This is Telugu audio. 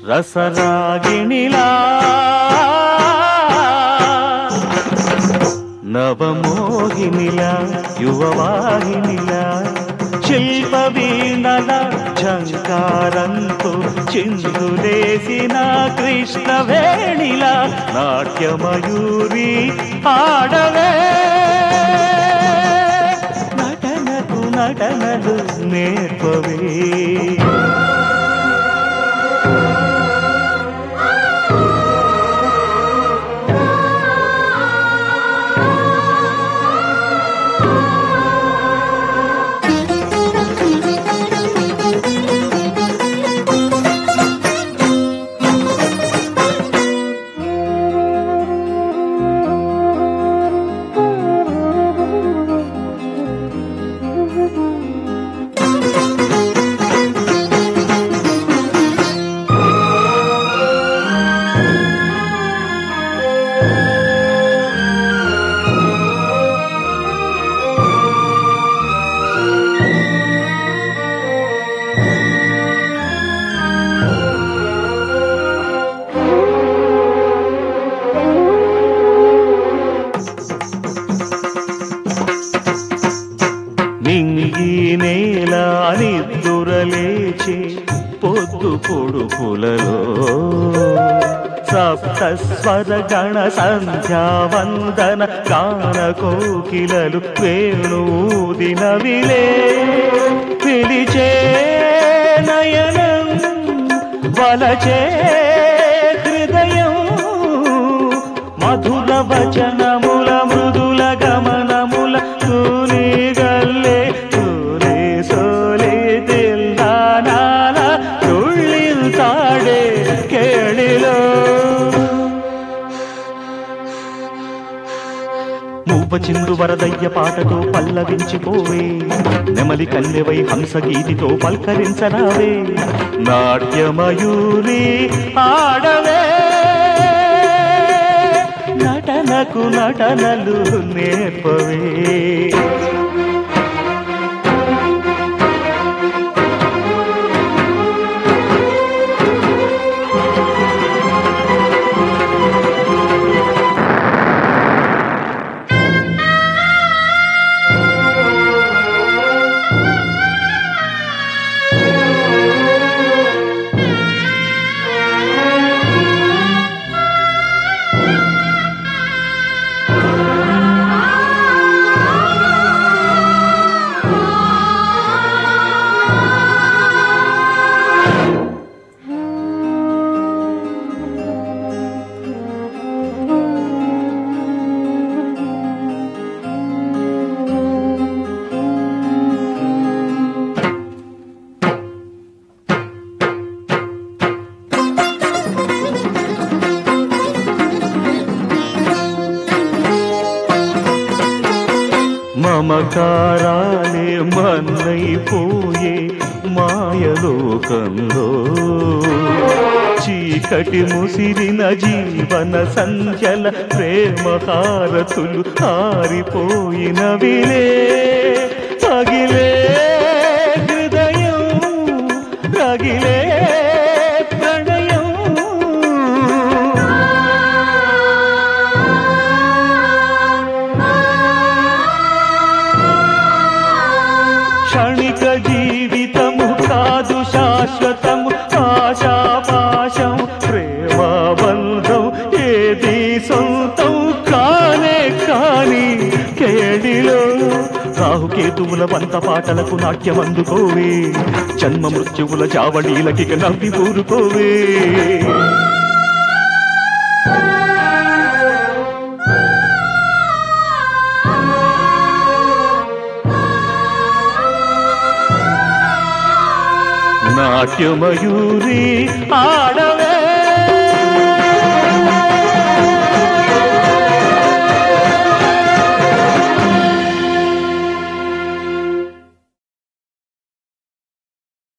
రసరాగిణిలా నవమోహినిలా యువవాహినిలా శిల్ప వీణల ఝంకారంతో చిందులేసిన కృష్ణవేణిలా నాట్యమయూరి ఆడవే నటనకు నటనలు నేర్పవే నింగి నేల నిద్దురలేచే పొద్దు పొడుపులలో సప్త స్వర గణ సంధ్యావందన గాన కోకిలలు వేణుదినవిలే పిలిచే నయనం వలచే హృదయం మధుర వచనముల మృదుల గమనముల తూని గల్లే తూని సోలి తిల్లానాల తుళ్ళిల్తాడే కేళిలో మూప చిందు వరదయ్య పాటతో పల్లవించిపోవే నెమలి కల్లెవై హంస గీతితో పల్కరించరావే నాట్యమయూరి ఆడవే నటనకు నటనలు నేర్పవే మమకారాలే మన్నైపోయే మాయలోకంలో చీకటి ముసిరిన జీవన సంధ్యల ప్రేమ హారతులు ఆరిపోయిన విలే పగిలే హృదయం రగిలే ప్రణయం క్షణిక జీవితము కాదు శాశ్వతము ఆశాపాశం ప్రేమబంధం ఏది సొంతం కానే కాని కేడిలో రాహుకేతువుల వంత పాటలకు నాట్యం అందుకోవే జన్మ మృత్యువుల చావడీలకి నవ్వి ఊరుకోవే నాట్యమయూరి ఆడవే